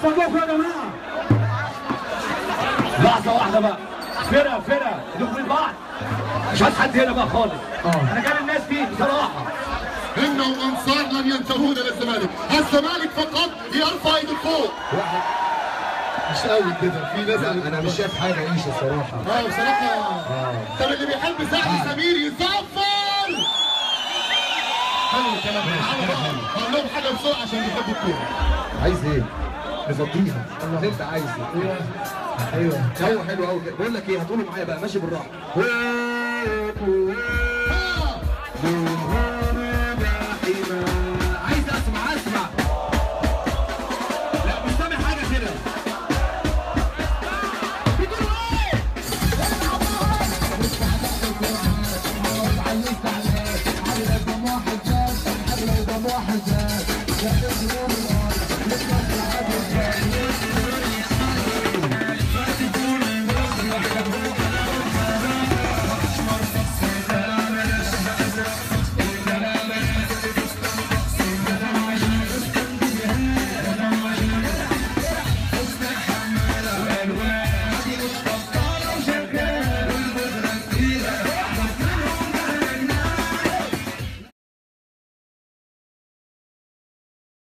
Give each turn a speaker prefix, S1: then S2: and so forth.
S1: فضلكم يا جماعه لحظه واحده بقى فرقه فرقه نقول بعض مش عايز حد هنا بقى خالص انا جاي الناس دي بصراحه
S2: إن الأنصار لن ينتهون للزمالك الزمالك فقط يرفع ايده فوق مش قوي كده في ناس
S3: لا انا مش شايف حاجه عيش الصراحه
S2: اه بصراحة طب اللي بيحب سعد سمير يصفر حلو الكلام ده هقول لهم حاجة بسرعة عشان بيحبوا الكورة
S3: عايز ايه؟ نفضيها اللي انت عايزه ايوه ايوه ايوه حلو قوي كده بقول لك ايه هتقولوا معايا بقى ماشي بالراحه عايز اسمع اسمع لا مش سامع حاجه كده
S4: واحد